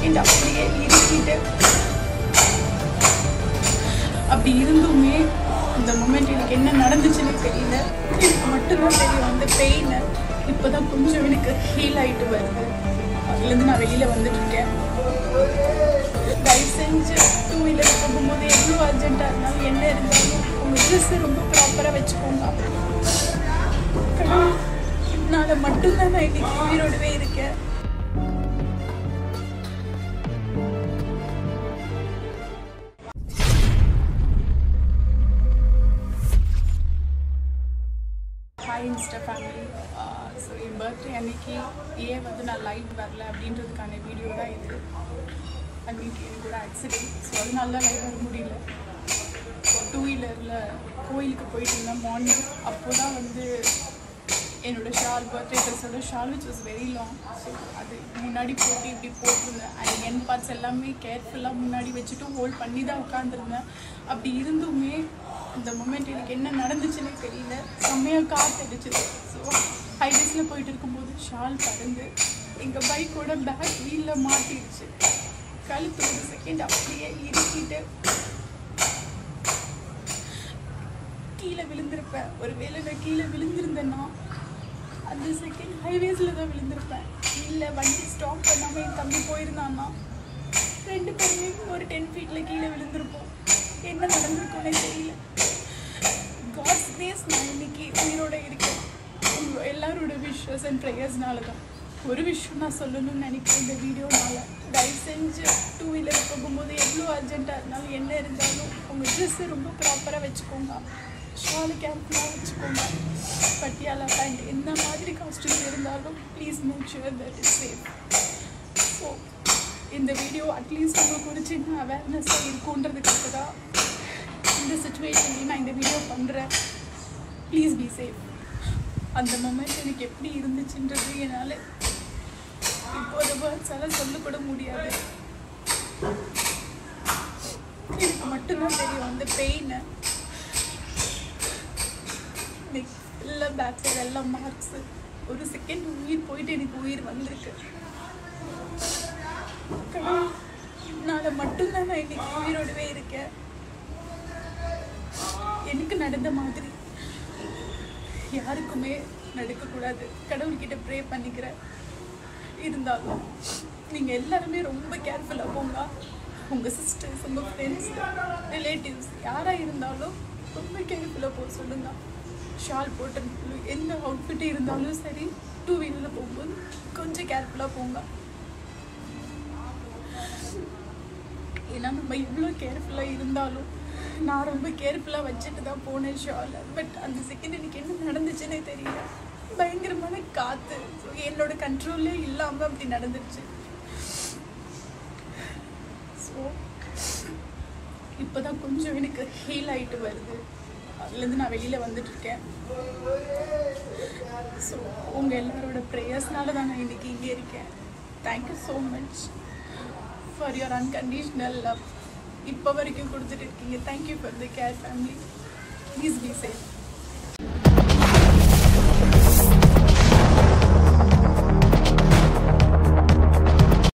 second அப்படியே இருக்கிட்டு அப்படி இருந்துமே அந்த மூமெண்ட் எனக்கு என்ன நடந்துச்சுன்னு தெரியல எனக்கு மட்டும்தான் தெரியும் அந்த பெயின் இப்போதான் கொஞ்சம் எனக்கு ஹீல் ஆயிட்டு வருது அதுலேருந்து நான் வெளியில வந்துட்டு இருக்கேன் தயவு செஞ்சு டூ வீலர் போகும்போது எவ்வளோ அர்ஜென்ட்டாக இருந்தாலும் என்ன இருந்தாலும் உங்கள் ட்ரெஸ்ஸை ரொம்ப ப்ராப்பராக வச்சுக்கோங்க இதனால மட்டும்தான் நான் இன்னைக்கு உயிரோடவே இருக்கேன் ஹாய் இன்ஸ்டா ஃபேமிலி ஸோ என் பர்த்டே அன்னைக்கு ஏன் வந்து நான் லைட் வரல அப்படின்றதுக்கான வீடியோ தான் இது அன்னைக்கு எனக்கு ஒரு ஆக்சிடென்ட் ஸோ அதனால தான் லைட் வர முடியல டூ வீலரில் கோயிலுக்கு போயிட்டு இருந்தேன் மார்னிங் அப்போ தான் வந்து என்னோட ஷால் பர்த்டே ட்ரெஸ்ஸோட shawl which was very long so அது முன்னாடி போட்டு இப்படி போட்டிருந்தேன் அண்ட் என் பார்ட்ஸ் எல்லாமே கேர்ஃபுல்லாக முன்னாடி வச்சுட்டு ஹோல்ட் பண்ணி தான் உட்காந்துருந்தேன் அப்படி இருந்துமே இந்த மூமெண்ட் எனக்கு என்ன நடந்துச்சுன்னே தெரியல செம்மையாக காற்று அடிச்சுது ஸோ ஹைவேஸில் போயிட்டு இருக்கும்போது ஷால் பறந்து எங்கள் பைக்கோட பேக் வீலில் மாட்டிடுச்சு கழுத்து ஒரு செகண்ட் அப்படியே இறுக்கிட்டு கீழே விழுந்திருப்பேன் ஒருவேளை நான் கீழே விழுந்திருந்தேன்னா அந்த செகண்ட் ஹைவேஸில் தான் விழுந்திருப்பேன் இல்லை வண்டி ஸ்டாப் பண்ணாமல் என் தம்பி போயிருந்தான்னா ரெண்டு பேருமே ஒரு டென் ஃபீட்டில் கீழே விழுந்திருப்போம் என்ன நடந்திருக்கும்னே தெரியல காட்ஸ் கிரேஸ் நான் இன்னைக்கு உயிரோட இருக்கேன் உங்க எல்லாரோட விஷஸ் அண்ட் ப்ரேயர்ஸ்னால தான் ஒரு விஷயம் நான் சொல்லணும்னு நினைக்கிறேன் இந்த வீடியோனால தயவு செஞ்சு டூ வீலர் போகும்போது எவ்வளோ அர்ஜென்ட்டாக இருந்தாலும் என்ன இருந்தாலும் உங்கள் ட்ரெஸ்ஸை ரொம்ப ப்ராப்பராக வச்சுக்கோங்க ஷாலு கேர்ஃபுல்லாக வச்சுக்கோங்க பட்டியாலா பேண்ட் எந்த மாதிரி காஸ்டியூம் இருந்தாலும் please make sure that is safe so இந்த வீடியோ அட்லீஸ்ட் உங்களுக்கு ஒரு சின்ன அவேர்னஸாக இருக்குன்றதுக்காக தான் இந்த சுச்சுவேஷன்லேயும் நான் இந்த வீடியோ பண்ணுறேன் ப்ளீஸ் பி சேஃப் அந்த மொமெண்ட் எனக்கு எப்படி இருந்துச்சுன்றது என்னால் இப்போது வேர்ட்ஸால் சொல்லக்கூட முடியாது எனக்கு மட்டும்தான் தெரியும் அந்த பெயின் இல்லை பேக் சைடு எல்லாம் மார்க்ஸு ஒரு செகண்ட் உயிர் போயிட்டு எனக்கு உயிர் வந்திருக்கு கடவுள்னால மட்டும்தான் நான் இன்னைக்கு உயிரோடவே இருக்கேன் எனக்கு நடந்த மாதிரி யாருக்குமே நடக்கக்கூடாது கடவுள்கிட்ட ப்ரே பண்ணிக்கிறேன் இருந்தாலும் நீங்கள் எல்லாருமே ரொம்ப கேர்ஃபுல்லாக போங்க உங்கள் சிஸ்டர்ஸ் உங்கள் ஃப்ரெண்ட்ஸ் ரிலேட்டிவ்ஸ் யாராக இருந்தாலும் ரொம்ப கேர்ஃபுல்லாக போக சொல்லுங்க ஷால் போட்டு எந்த அவுட்ஃபிட் இருந்தாலும் சரி டூ வீலரில் போகும்போது கொஞ்சம் கேர்ஃபுல்லாக போங்க ஏன்னா நம்ம எவ்வளோ கேர்ஃபுல்லாக இருந்தாலும் நான் ரொம்ப கேர்ஃபுல்லாக வச்சுட்டு தான் போனேன் ஷாலை பட் அந்த செகண்ட் எனக்கு என்ன நடந்துச்சுன்னே தெரியல பயங்கரமான காற்று ஸோ என்னோட கண்ட்ரோல்லே இல்லாமல் அப்படி நடந்துருச்சு ஸோ இப்போ தான் கொஞ்சம் எனக்கு ஹீல் ஆகிட்டு வருது அதுலேருந்து நான் வெளியில் வந்துட்டு இருக்கேன் ஸோ உங்கள் எல்லாரோட ப்ரேயர்ஸ்னால தான் நான் இன்னைக்கு இங்கே இருக்கேன் thank you so much for your unconditional love இப்போ வரைக்கும் கொடுத்துட்டு இருக்கீங்க thank you for the care family please be safe